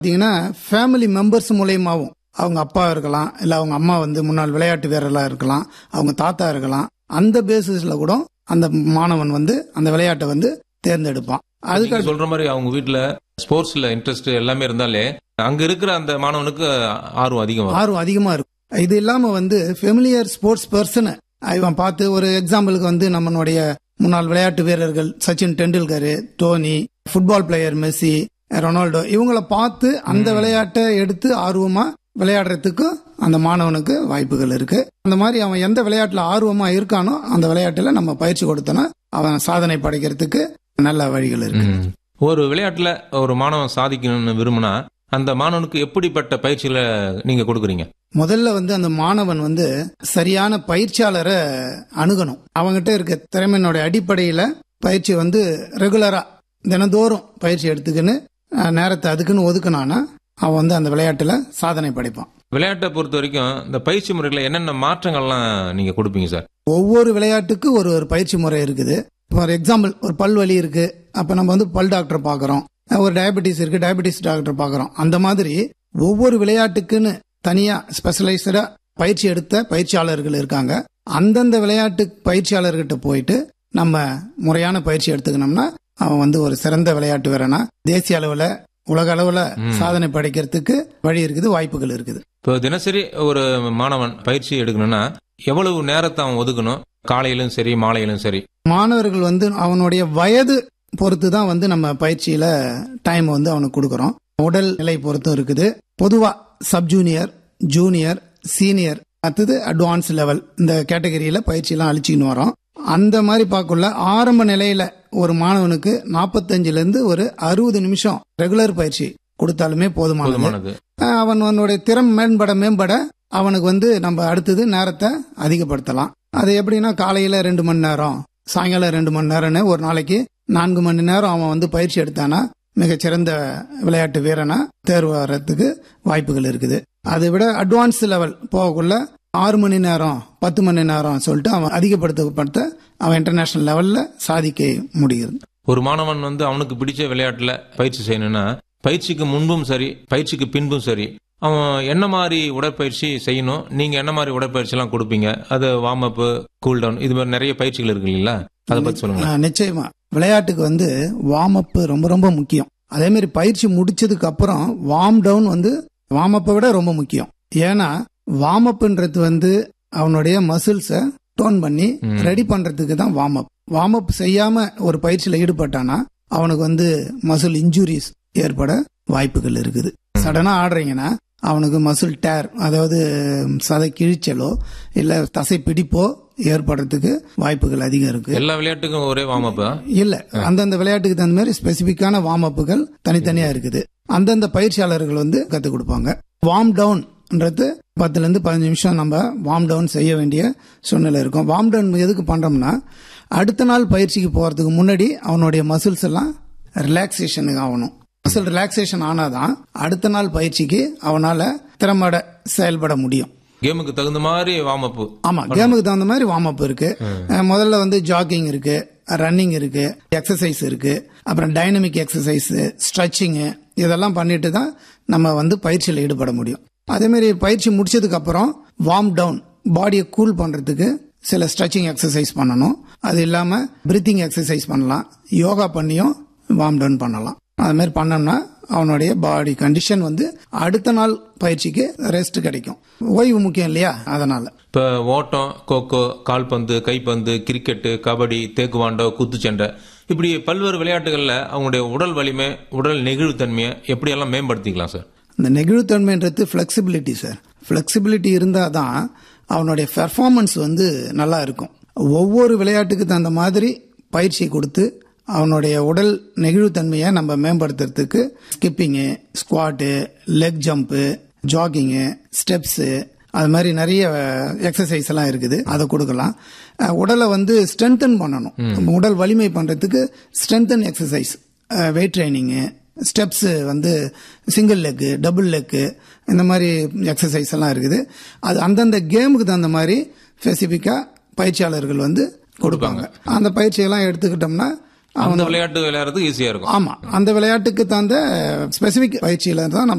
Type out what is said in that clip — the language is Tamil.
பார்த்தீங்கன்னா ஃபேமிலி மெம்பர்ஸ் மூலயமாவும் அவங்க அப்பா இருக்கலாம் இல்ல அவங்க அம்மா வந்து முன்னாள் விளையாட்டு வீரர்களா இருக்கலாம் அவங்க தாத்தா இருக்கலாம் அந்த பேசிஸ்ல கூட அந்த மாணவன் வந்து அந்த விளையாட்டை வந்து தேர்ந்தெடுப்பான் அதுக்கு நீங்க சொல்ற மாதிரி அவங்க வீட்ல ஸ்போர்ட்ஸ்ல இன்ட்ரெஸ்ட் எல்லாமே இருந்தாலே அங்க இருக்கிற அந்த மாணவனுக்கு ஆர்வம் அதிகம் வரும். ஆர்வம் அதிகமா இருக்கும் இது இல்லாம வந்து ஃபெமிலியர் ஸ்போர்ட்ஸ் பர்சனை இவன் பார்த்து ஒரு எக்ஸாம்பிளுக்கு வந்து நம்மளுடைய முன்னாள் விளையாட்டு வீரர்கள் Sachin Tendulkar Dhoni football player Messi Ronaldo இவங்களை பார்த்து அந்த விளையாட்டை எடுத்து ஆர்வமா விளையாடுறதுக்கு அந்த மாணவனுக்கு வாய்ப்புகள் இருக்கு அந்த மாதிரி அவன் எந்த விளையாட்டுல ஆர்வமா இருக்கானோ அந்த விளையாட்டுல நம்ம பயிற்சி கொடுத்தோன்னா அவன் சாதனை படைக்கிறதுக்கு நல்ல வழிகள் இருக்கு ம். ஒரு விளையாட்டுல ஒரு மாணவன் சாதிக்கணும்னு விரும்பினா அந்த மாணவனுக்கு எப்படிப்பட்ட பயிற்சிகளை நீங்க கொடுக்குறீங்க முதல்ல வந்து அந்த மாணவன் வந்து சரியான பயிற்சியாளரை அணுகணும் அவங்ககிட்ட இருக்க திறமையினுடைய அடிப்படையில பயிற்சி வந்து ரெகுலரா தினந்தோறும் பயிற்சி எடுத்துக்கின்னு அஹ், நேரத்தை அதுக்குன்னு ஒதுக்குனானா அவன் வந்து அந்த விளையாட்டுல சாதனை படைப்பான் விளையாட்டை பொறுத்த வரைக்கும் இந்த பயிற்சி முறைகளை என்னென்ன மாற்றங்கள்லாம் நீங்க கொடுப்பீங்க சார் ஒவ்வொரு விளையாட்டுக்கு ஒரு ஒரு பயிற்சி முறை இருக்குது ஃபார் எக்ஸாம்பிள் ஒரு பல் வலி இருக்கு அப்ப நம்ம வந்து பல் டாக்டர் பார்க்கறோம் ஒரு டயபெட்டிஸ் இருக்கு டயபெட்டிஸ் டாக்டர் பார்க்கறோம் அந்த மாதிரி ஒவ்வொரு விளையாட்டுக்குன்னு தனியா ஸ்பெஷலைஸ்டா பயிற்சி எடுத்த பயிற்சியாளர்கள் இருக்காங்க அந்தந்த விளையாட்டு பயிற்சியாளர்கிட்ட போயிட்டு நம்ம முறையான பயிற்சி எடுத்துக்கணும்னா அவன் வந்து ஒரு சிறந்த விளையாட்டு வீரனா தேசிய அளவுல உலக அளவுல ம். சாதனை படைக்கிறதுக்கு வழி இருக்குது வாய்ப்புகள் இருக்குது இப்போ தினசரி ஒரு மாணவன் பயிற்சி எடுக்கணும்னா எவ்வளவு நேரத்தை அவன் ஒதுக்கணும் காலையிலும் சரி மாலையிலும் சரி மாணவர்கள் வந்து அவனுடைய வயது பொறுத்து தான் வந்து நம்ம பயிற்சியில டைம் வந்து அவனுக்கு கொடுக்கறோம் உடல் நிலை பொறுத்தும் இருக்குது பொதுவா சப் ஜூனியர் ஜூனியர் சீனியர் அடுத்தது அட்வான்ஸ் லெவல் இந்த கேட்டகரியில பயிற்சியெல்லாம் அழிச்சின்னு வரோம் அந்த மாதிரி பார்க்கல ஆரம்ப நிலையில ஒரு மாணவனுக்கு 45 இருந்து ஒரு அறுபது நிமிஷம் ரெகுலர் பயிற்சி கொடுத்தாலுமே போதுமானது போதுமானது அஹ் அவன் அவனுடைய திறம் மேம்பட மேம்பட அவனுக்கு வந்து நம்ம அடுத்தது நேரத்தை அதிகப்படுத்தலாம் அது எப்படின்னா காலையில ரெண்டு மணி நேரம் சாயங்காலம் ரெண்டு மணி நேரம்னு ஒரு நாளைக்கு நான்கு மணி நேரம் அவன் வந்து பயிற்சி எடுத்தானா மிகச்சிறந்த விளையாட்டு வீரனா தேர்வு வர்றதுக்கு வாய்ப்புகள் இருக்குது அதை விட அட்வான்ஸ் லெவல் போகக்குள்ள ஆறு மணி நேரம் பத்து மணி நேரம் சொல்லிட்டு அவன் அதிகப்படுத்தப்படுத்த அவன் இன்டர்நேஷனல் லெவல்ல சாதிக்க முடியுது ஒரு மாணவன் வந்து அவனுக்கு பிடிச்ச விளையாட்டுல பயிற்சி செய்யணும்னா பயிற்சிக்கு முன்பும் சரி பயிற்சிக்கு பின்பும் சரி அவன் என்ன மாதிரி உடற்பயிற்சி செய்யணும் நீங்க என்ன மாதிரி உடற்பயிற்சி எல்லாம் கொடுப்பீங்க அது வார்ம் அப் கூல் டவுன் இது மாதிரி நிறைய பயிற்சிகள் இருக்கு இல்லைங்களா அதை பத்தி சொல்லுங்க ஆ, நிச்சயமா விளையாட்டுக்கு வந்து வார்ம் அப் ரொம்ப ரொம்ப முக்கியம் அதே மாதிரி பயிற்சி முடிச்சதுக்கு அப்புறம் வார்ம் டவுன் வந்து வார்ம் அப்பை விட ரொம்ப முக்கியம் ஏன்னா வார்ம் அப்ன்றது வந்து அவனுடைய மசில்ஸை டோன் பண்ணி ம். ரெடி பண்றதுக்கு தான் வார்ம் அப் வார்ம் அப் செய்யாம ஒரு பயிற்சியில ஈடுபட்டானா அவனுக்கு வந்து மசில் இன்ஜுரிஸ் ஏற்பட வாய்ப்புகள் இருக்குது சடனா ஆடுறீங்கன்னா அவனுக்கு மசில் டேர் அதாவது சதை கிழிச்சலோ இல்ல தசை பிடிப்போ ஏற்படுறதுக்கு வாய்ப்புகள் அதிகம் இருக்கு எல்லா விளையாட்டுக்கும் ஒரே வார்ம் அப் இல்ல அந்தந்த விளையாட்டுக்கு தகுந்த மாதிரி ஸ்பெசிபிக்கான வார்ம் அப்புகள் தனித்தனியா இருக்குது அந்தந்த பயிற்சியாளர்கள் வந்து கத்துக் கொடுப்பாங்க வார்ம் டவுன்ன்றது பத்துல இருந்து பதினஞ்சு நிமிஷம் நம்ம வார்ம் டவுன் செய்ய வேண்டிய சூழ்நிலை இருக்கும் வார்ம் டவுன் எதுக்கு பண்றோம்னா அடுத்த நாள் பயிற்சிக்கு போறதுக்கு முன்னாடி அவனுடைய மசில்ஸ் எல்லாம் ரிலாக்ஸேஷனுக்கு ஆகணும் மசில் ரிலாக்ஸேஷன் ஆனாதான் அடுத்த நாள் பயிற்சிக்கு அவனால திறம்பட செயல்பட முடியும் கேமுக்கு தகுந்த மாதிரி வார்ம் அப் ஆமா கேமுக்கு தகுந்த மாதிரி வார்ம் அப் இருக்கு அஹ் முதல்ல வந்து ஜாகிங் இருக்கு ரன்னிங் இருக்கு எக்ஸசைஸ் இருக்கு அப்புறம் டைனமிக் எக்ஸசைஸ் ஸ்ட்ரெச்சிங் இதெல்லாம் பண்ணிட்டு தான் நம்ம வந்து பயிற்சியில் ஈடுபட முடியும் அதே மாதிரி பயிற்சி முடிச்சதுக்கு அப்புறம் வார்ம் டவுன் பாடியை கூல் பண்றதுக்கு சில ஸ்ட்ரெச்சிங் எக்ஸசைஸ் பண்ணணும் அது இல்லாம பிரீத்திங் எக்ஸசைஸ் பண்ணலாம் யோகா பண்ணியும் வார்ம் டவுன் பண்ணலாம் அது மாதிரி பண்ணோம்னா அவனுடைய பாடி கண்டிஷன் வந்து அடுத்த நாள் பயிற்சிக்கு ரெஸ்ட் கிடைக்கும் ஓய்வு முக்கியம் இல்லையா அதனால இப்ப ஓட்டம் கோகோ கால்பந்து கைப்பந்து கிரிக்கெட்டு கபடி தேக்குவாண்டோ குத்துச்சண்டை இப்படி பல்வேறு விளையாட்டுகள்ல அவங்களுடைய உடல் வலிமை உடல் நெகிழ்வுத்தன்மையை எப்படியெல்லாம் மேம்படுத்திக்கலாம் சார் இந்த நெகிழ்வுத்தன்மைன்றது ஃப்ளெக்சிபிலிட்டி சார் ஃப்ளெக்சிபிலிட்டி இருந்தால் தான் அவனுடைய பெர்ஃபார்மன்ஸ் வந்து நல்லா இருக்கும் ஒவ்வொரு விளையாட்டுக்கு தகுந்த மாதிரி பயிற்சி கொடுத்து அவனுடைய உடல் நெகிழ்வுத்தன்மையை நம்ம மேம்படுத்துறதுக்கு skipping squat leg jump jogging steps அது மாதிரி நிறைய எக்ஸசைஸ் எல்லாம் இருக்குது அதை கொடுக்கலாம் அஹ் உடலை வந்து ஸ்ட்ரென்தன் பண்ணணும் நம்ம உடல் வலிமை பண்றதுக்கு strengthen exercise weight training steps வந்து சிங்கிள் லெக்கு டபுள் லெக்கு இந்த மாதிரி எக்ஸசைஸ் எல்லாம் இருக்குது அது அந்தந்த கேமுக்கு தகுந்த மாதிரி ஸ்பெசிஃபிக்கா பயிற்சியாளர்கள் வந்து கொடுப்பாங்க அந்த பயிற்சியெல்லாம் எடுத்துக்கிட்டோம்னா அந்த விளையாட்டு விளையாடுறதுக்கு ஈஸியா இருக்கும் ஆமா அந்த விளையாட்டுக்கு தகுந்த ஸ்பெசிபிக் பயிற்சியில தான் நம்ம